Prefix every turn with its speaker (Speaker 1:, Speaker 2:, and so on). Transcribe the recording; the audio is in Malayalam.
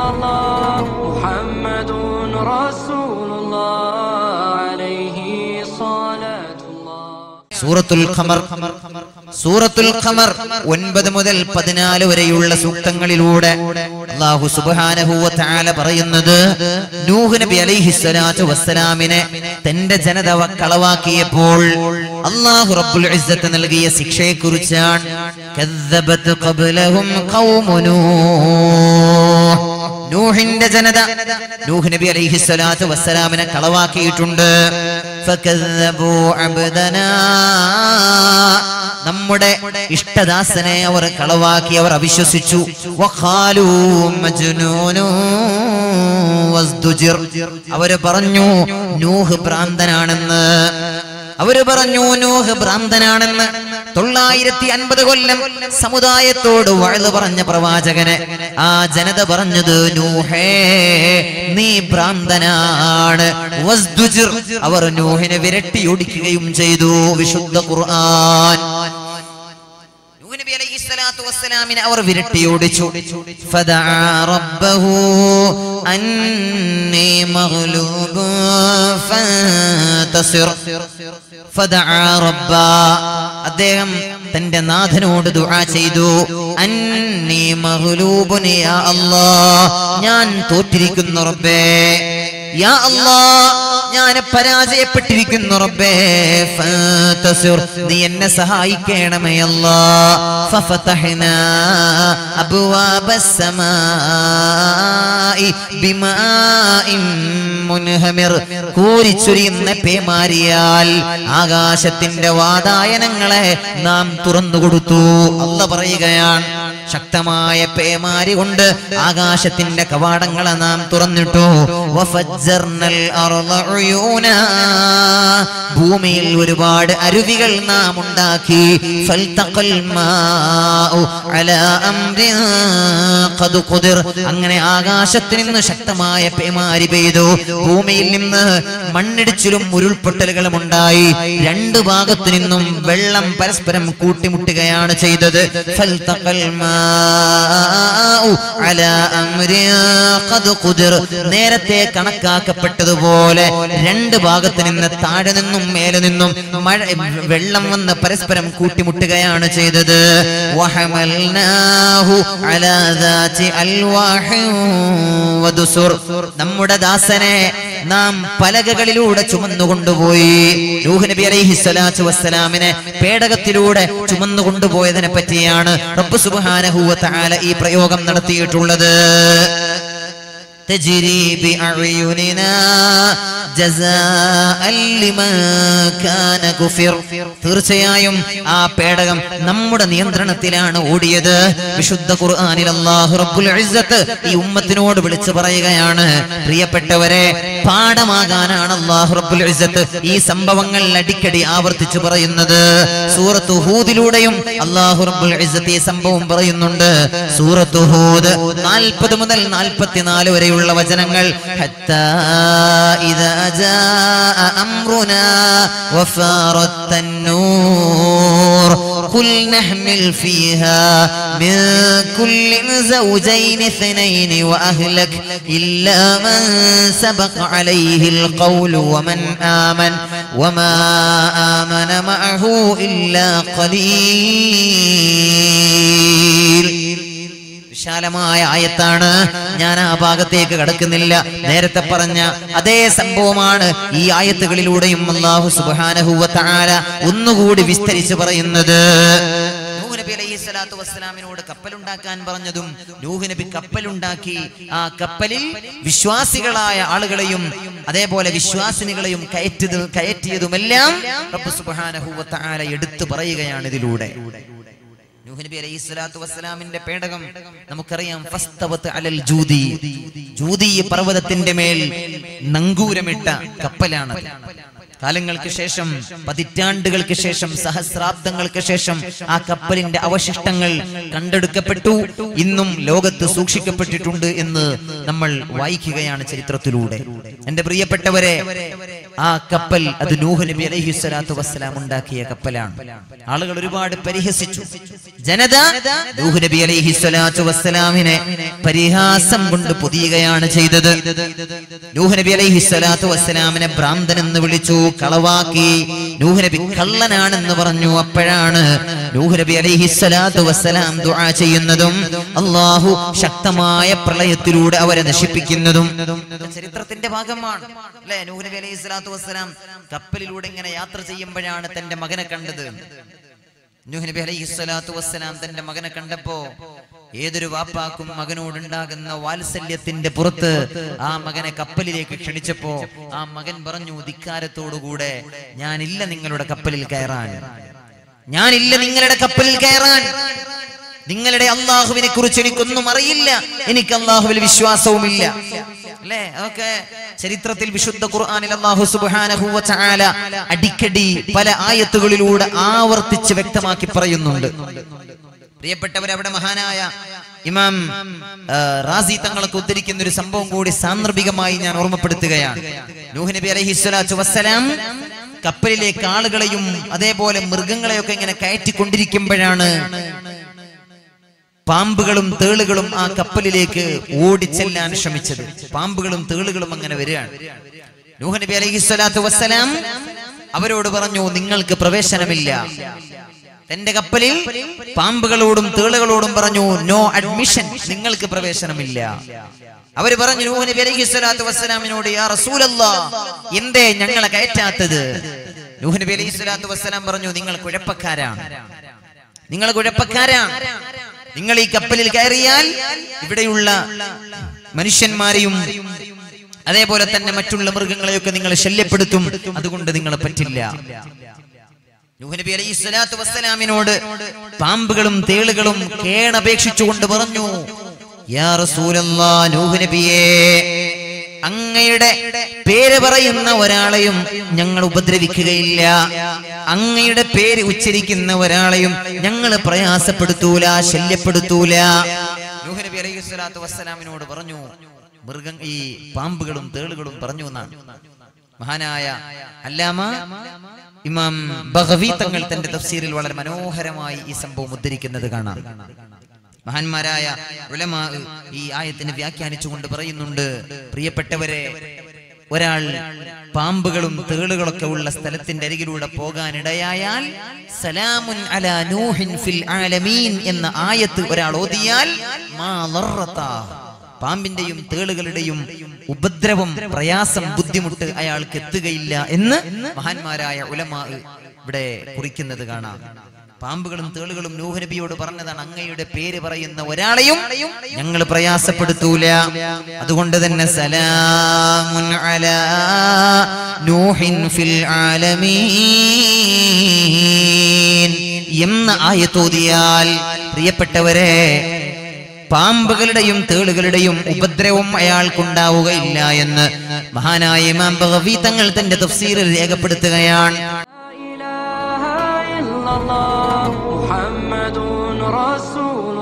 Speaker 1: الله محمد رسول الله عليه صلاة الله
Speaker 2: സൂറത്തുൽ ഖമർ സൂറത്തുൽ ഖമർ ഒൻപത് മുതൽ പതിനാല് വരെയുള്ള സൂക്തങ്ങളിലൂടെ അള്ളാഹു സുബ്ഹാനഹു വ തആല പറയുന്നത് നൂഹ് നബി അലൈഹി സ്വലാത്തു വസ്സലാമിനെ തന്റെ ജനത വ- കളവാക്കിയപ്പോൾ അള്ളാഹു റബ്ബുൽ ഇസ്സത്ത് നൽകിയ ശിക്ഷയെക്കുറിച്ചാണ് കദ്ദബത് ഖബ്ലഹും ഖൗമു നൂഹ് നൂഹിന്റെ ജനത നൂഹ് നബി അലൈഹി സ്വലാത്തു വസ്സലാമിനെ കളവാക്കിയിട്ടുണ്ട് ഫകദ്ദബൂ അബ്ദനാ നമ്മുടെ ഇഷ്ടദാസനെ അവർ കളവാക്കി അവർ അവിശ്വസിച്ചു വഖാലൂ മജ്നൂനു വസ്ദുജിർ അവര് പറഞ്ഞു നൂഹ് ഭ്രാന്തനാണെന്ന് അവര് പറഞ്ഞു നൂഹ് ഭ്രാന്തനാണെന്ന് തൊള്ളായിരത്തി അൻപത് കൊല്ലം സമുദായത്തോട് വഴുതു പറഞ്ഞ പ്രവാചകനെ ആ ജനത പറഞ്ഞത് നൂഹേ നീ ഭ്രാന്തനാണ് വസ്ദുജിർ. അവർ നൂഹിനെ വിരട്ടിയൊടിക്കുകയും ചെയ്തു വിശുദ്ധ ഖുർആൻ നൂഹ് നബി അലൈഹി സ്വലാത്തു വസ്സലാമിനെ അവർ വിരട്ടിയോടിച്ചു ഫദആ റബ്ബഹു അന്നീ മഗ്ലൂബുൻ ഫന്തസിർ ഫദആ റബ്ബ അദ്ദേഹം തന്റെ നാഥനോട് ദുആ ചെയ്തു അന്നീ മഗ്ലൂബുൻ യാ അല്ലാഹ് ഞാൻ തോറ്റിരിക്കുന്നു റബ്ബേ യാ അല്ലാഹ് ഞാൻ പരാജയപ്പെട്ടിരിക്കുന്നു റബ്ബേ ഫന്തസിർ നീ എന്നെ സഹായിക്കണമേ അല്ലാ ഫഫതഹ്നാ അബ്വാബസ് സമാഇ ബിമാഇൻ മുൻഹമിർ കോരിച്ചൊരിയുന്ന പേമാരിയാൽ ആകാശത്തിന്റെ വാതായനങ്ങളെ നാം തുറന്നു കൊടുത്തു അല്ല പറയുകയാണ് ശക്തമായ പേമാരി കൊണ്ട് ആകാശത്തിന്റെ കവാടങ്ങളെ നാം തുറന്നിട്ടു വഫജ്ജർനൽ അർള ഉയൂനാ. ഭൂമിയിൽ ഒരുപാട് അരുവികൾ നാം ഉണ്ടാക്കി ഫൽതഖൽ മാഉ അലാ അംരിൻ ഖദ് ഖുദിർ. അങ്ങനെ ആകാശത്തിൽ നിന്ന് ശക്തമായ പേമാരി പെയ്തു ഭൂമിയിൽ നിന്ന് മണ്ണിടിച്ചിലും ഉരുൾപൊട്ടലുകളും ഉണ്ടായി രണ്ട് ഭാഗത്തു നിന്നും വെള്ളം പരസ്പരം കൂട്ടിമുട്ടുകയാണ് ചെയ്തത് ഫൽതഖൽ മാഉ അലാ അംരിൻ ഖദ് ഖുദിർ. നേരത്തെ കണക്കാക്കപ്പെട്ടതുപോലെ രണ്ട് ഭാഗത്ത് നിന്ന് താഴെ നിന്നും മേലെ നിന്നും മഴ വെള്ളം വന്ന് പരസ്പരം കൂട്ടിമുട്ടുകയാണ് ചെയ്തത് വഹമൽനാഹു അലാ ദാറ്റി അൽവാഹിൻ വദുസുർ. നമ്മുടെ ദാസനെ നാം പലകകളിലൂടെ ചുമന്നുകൊണ്ടുപോയി നൂഹ് നബി അലൈഹി സ്വലാത്തു വസ്സലാമിനെ പേടകത്തിലൂടെ ചുമന്നുകൊണ്ടുപോയതിനെ പറ്റിയാണ് റബ്ബ് സുബ്ഹാനഹു വ തആല ഈ പ്രയോഗം നടത്തിയിട്ടുള്ളത് تجري بأعيننا جزاء لمن كان كفر തീർച്ചയായും ആ പേടകം നമ്മുടെ നിയന്ത്രണത്തിലാണ് ഓടിയത് വിശുദ്ധ ഖുർആനിൽ അല്ലാഹു റബ്ബുൽ ഇസ്സത്ത് ഈ ഉമ്മത്തിനോട് വിളിച്ചു പറയുകയാണ് പ്രിയപ്പെട്ടവരെ പാഠമാകാനാണ് അല്ലാഹു റബ്ബുൽ ഇസ്സത്ത് ഈ സംഭവങ്ങൾ അടിക്കടി ആവർത്തിച്ചു പറയുന്നത് സൂറത്ത് ഹൂദിലൂടെയും അല്ലാഹു റബ്ബുൽ ഇസ്സത്ത് ഈ സംഭവം പറയുന്നുണ്ട് സൂറത്ത് ഹൂദ് 40 മുതൽ 44 വരെയുള്ള വചനങ്ങൾ ഹത്താ ഇദാ ജാഅ അംറുനാ വഫാറത്ത് النور قل نحمل فيها من كل زوجين اثنين وأهلك إلا من سبق عليه القول ومن آمن وما آمن معه إلا قليل വിശാലമായ ആയത്താണ് ഞാൻ ആ ഭാഗത്തേക്ക് കടക്കുന്നില്ല നേരത്തെ പറഞ്ഞ അതേ സംഭവമാണ് ഈ ആയത്തുകളിലൂടെയും അള്ളാഹു സുബ്ഹാനഹു വ തആല ഒന്നുകൂടി വിസ്തരിച്ച് പറയുന്നത് നൂഹ് നബി അലൈഹി സ്വലാത്തു വസ്സലാമിനോട് കപ്പലുണ്ടാക്കാൻ പറഞ്ഞതും നൂഹ് നബി കപ്പലുണ്ടാക്കി ആ കപ്പലിൽ വിശ്വാസികളായ ആളുകളെയും അതേപോലെ വിശ്വാസിനികളെയും കയറ്റിയത് കയറ്റിയതുമെല്ലാം റബ്ബ് സുബ്ഹാനഹു വ തആല എടുത്തു പറയുകയാണ് ഇതിലൂടെ നൂഹ് നബി അലൈഹി സ്വലാത്തു വസ്സലാമിന്റെ പേടകം നമുക്കറിയാം ഫസ്തവത്ത് അലൽ ജൂതി ജൂതി പർവ്വതത്തിന്റെ മേൽ നങ്കൂരമിട്ട കപ്പലാണ് കാലങ്ങൾക്ക് ശേഷം പതിറ്റാണ്ടുകൾക്ക് ശേഷം സഹസ്രാബ്ദങ്ങൾക്ക് ശേഷം ആ കപ്പലിന്റെ അവശിഷ്ടങ്ങൾ കണ്ടെടുക്കപ്പെട്ടു ഇന്നും ലോകത്ത് സൂക്ഷിക്കപ്പെട്ടിട്ടുണ്ട് എന്ന് നമ്മൾ വായിക്കുകയാണ് ചരിത്രത്തിലൂടെ എന്റെ പ്രിയപ്പെട്ടവരെ ആ കപ്പൽ അത് നൂഹ് നബി അലൈഹി സ്വലാത്തു വസ്സലാം ഉണ്ടാക്കിയ കപ്പലാണ് ആളുകൾ ഒരുപാട് പരിഹസിച്ചു ജനത നൂഹ് നബി അലൈഹി സ്വലാത്തു വസ്സലാമിനെ പരിഹാസം കൊണ്ട് പൊതിയുകയാണ് ചെയ്തത് നൂഹ് നബി അലൈഹി സ്വലാത്തു വസ്സലാമിനെ ഭ്രാന്തൻ എന്ന് വിളിച്ചു കളവാക്കി നൂഹ് നബി കള്ളനാണെന്ന് പറഞ്ഞു അപ്പോഴാണ് നൂഹ് നബി അലൈഹി സ്വലാത്തു വസ്സലാം ദുആ ചെയ്യുന്നതും അള്ളാഹു ശക്തമായ പ്രളയത്തിലൂടെ അവരെ നശിപ്പിക്കുന്നതും ഇതൊക്കെ ചരിത്രത്തിന്റെ ഭാഗമാണ് അല്ലെ നൂഹ് നബി അലൈഹി സ്വലാത്തു വസ്സലാം കപ്പലിലൂടെ ഇങ്ങനെ യാത്ര ചെയ്യുമ്പോഴാണ് തന്റെ മകനെ കണ്ടത് നൂഹ് നബി അലൈഹി സ്വലാത്തു വസ്സലാം തന്റെ മകനെ കണ്ടപ്പോ ഏതൊരു വാപ്പാക്കും മകനോടുണ്ടാകുന്ന വാത്സല്യത്തിന്റെ പുറത്ത് ആ മകനെ കപ്പലിലേക്ക് ക്ഷണിച്ചപ്പോ ആ മകൻ പറഞ്ഞു ധിക്കാരത്തോടുകൂടെ ഞാനില്ല നിങ്ങളുടെ കപ്പലിൽ കയറാൻ ഞാനില്ല നിങ്ങളുടെ കപ്പലിൽ കയറാൻ നിങ്ങളുടെ അള്ളാഹുവിനെ കുറിച്ച് എനിക്കൊന്നും അറിയില്ല എനിക്ക് അള്ളാഹുവിൽ വിശ്വാസവുമില്ല അല്ലേ അതൊക്കെ ചരിത്രത്തിൽ വിശുദ്ധ ഖുർആനിൽ അള്ളാഹു സുബ്ഹാനഹു വ തആല അടിക്കടി പല ആയത്തുകളിലൂടെ ആവർത്തിച്ച് വ്യക്തമാക്കി പറയുന്നുണ്ട് പ്രിയപ്പെട്ടവർ അവിടെ മഹാനായ ഇമാം ആ, റാസി തങ്ങളൊക്കെ ഉദ്ധരിക്കുന്ന ഒരു സംഭവം കൂടി സാന്ദർഭികമായി ഞാൻ ഓർമ്മപ്പെടുത്തുകയാണ് നൂഹ് നബി അലൈഹി സ്വലാത്തു വസ്സലാം കപ്പലിലേക്ക് ആളുകളെയും അതേപോലെ മൃഗങ്ങളെയൊക്കെ ഇങ്ങനെ കയറ്റിക്കൊണ്ടിരിക്കുമ്പോഴാണ് പാമ്പുകളും തേളുകളും ആ കപ്പലിലേക്ക് ഓടിച്ചെല്ലാൻ ശ്രമിച്ചത് പാമ്പുകളും തേളുകളും അങ്ങനെ വരികയാണ് നൂഹ് നബി അലൈഹി സ്വലാത്തു വസ്സലാം അവരോട് പറഞ്ഞു നിങ്ങൾക്ക് പ്രവേശനമില്ല തന്റെ കപ്പലിൽ പാമ്പുകളോടും തേളുകളോടും പറഞ്ഞു നോ അഡ്മിഷൻ നിങ്ങൾക്ക് പ്രവേശനമില്ല അവര് പറഞ്ഞു നൂഹ് നബി അലൈഹി സ്വലാത്തു വസ്സലാമിനോട് യാ റസൂലല്ലാ എന്തേ ഞങ്ങളെ കയറ്റാത്തത് നൂഹ് നബി അലൈഹി സ്വലാത്തു വസ്സലാം പറഞ്ഞു നിങ്ങൾ കുഴപ്പക്കാരാണ് നിങ്ങൾ കുഴപ്പക്കാരാണ് നിങ്ങൾ ഈ കപ്പലിൽ കയറിയാൽ ഇവിടെയുള്ള മനുഷ്യന്മാരെയും അതേപോലെ തന്നെ മറ്റുള്ള മൃഗങ്ങളെയൊക്കെ നിങ്ങൾ ശല്യപ്പെടുത്തും അതുകൊണ്ട് നിങ്ങൾ പറ്റില്ല നൂഹ് നബി അലൈഹി സ്വലാത്തു വസ്സലാമിനോട് പാമ്പുകളും തേളുകളും കേണപേക്ഷിച്ചുകൊണ്ട് പറഞ്ഞു യാ റസൂലല്ലാ നൂഹ് നബിയേ അങ്ങയുടെ പേര് പറയുന്ന ഒരാളെയും ഞങ്ങൾ ഉപദ്രവിക്കുകയില്ല അങ്ങയുടെ പേര് ഉച്ചരിക്കുന്ന ഒരാളെയും ഞങ്ങൾ പ്രയാസപ്പെടുത്തൂല ശല്യപ്പെടുത്തൂല നൂഹ് നബി അലൈഹി സ്വലാത്തു വസ്സലാമിനോട് പറഞ്ഞു മൃഗം ഈ പാമ്പുകളും തേളുകളും പറഞ്ഞു എന്നാണ് മഹാനായ അല്ലാമ ഇമാം ബഹവി തങ്ങൾ തന്റെ തഫ്സീറിൽ വളരെ മനോഹരമായി ഈ സംഭവം ഉദ്ധരിക്കുന്നത് കാണാം മഹാന്മാരായ ഉലമാ ഈ ആയത്തിനെ വ്യാഖ്യാനിച്ചുകൊണ്ട് പറയുന്നുണ്ട് പ്രിയപ്പെട്ടവരെ ഒരാൾ പാമ്പുകളും തേളുകളൊക്കെ ഉള്ള സ്ഥലത്തിന്റെ അരികിലൂടെ പോകാനിടയായാൽ സലാമുൻ അലാ നൂഹിൻ ഫിൽ ആലമീൻ എന്ന ആയത്ത് ഒരാൾ ഓതിയാൽ മാ ലറത്താ. പാമ്പിന്റെയും തേളുകളുടെയും ഉപദ്രവം പ്രയാസം ബുദ്ധിമുട്ട് അയാൾക്ക് എത്തുകയില്ല എന്ന് മഹാന്മാരായ ഉലമാ ഇവിടെ കുറിക്കുന്നത് കാണാം പാമ്പുകളും തേളുകളും നൂഹ് നബിയോട് പറഞ്ഞതാണ് അങ്ങയുടെ പേര് പറയുന്ന ഒരാളെയും ഞങ്ങൾ പ്രയാസപ്പെടുത്തൂല അതുകൊണ്ട് തന്നെ സലാമുൻ അലാ നൂഹിൻ ഫിൽ ആലമീൻ എന്ന ആയത്തോതിയാൽ പ്രിയപ്പെട്ടവരെ പാമ്പുകളുടെയും തേളുകളുടെയും ഉപദ്രവം അയാൾക്കുണ്ടാവുകയില്ല എന്ന് മഹാനായ ഇമാം ബഗവി തങ്ങൾ തന്റെ തഫ്സീറിൽ രേഖപ്പെടുത്തുകയാണ്
Speaker 1: لا إله إلا الله محمد رسول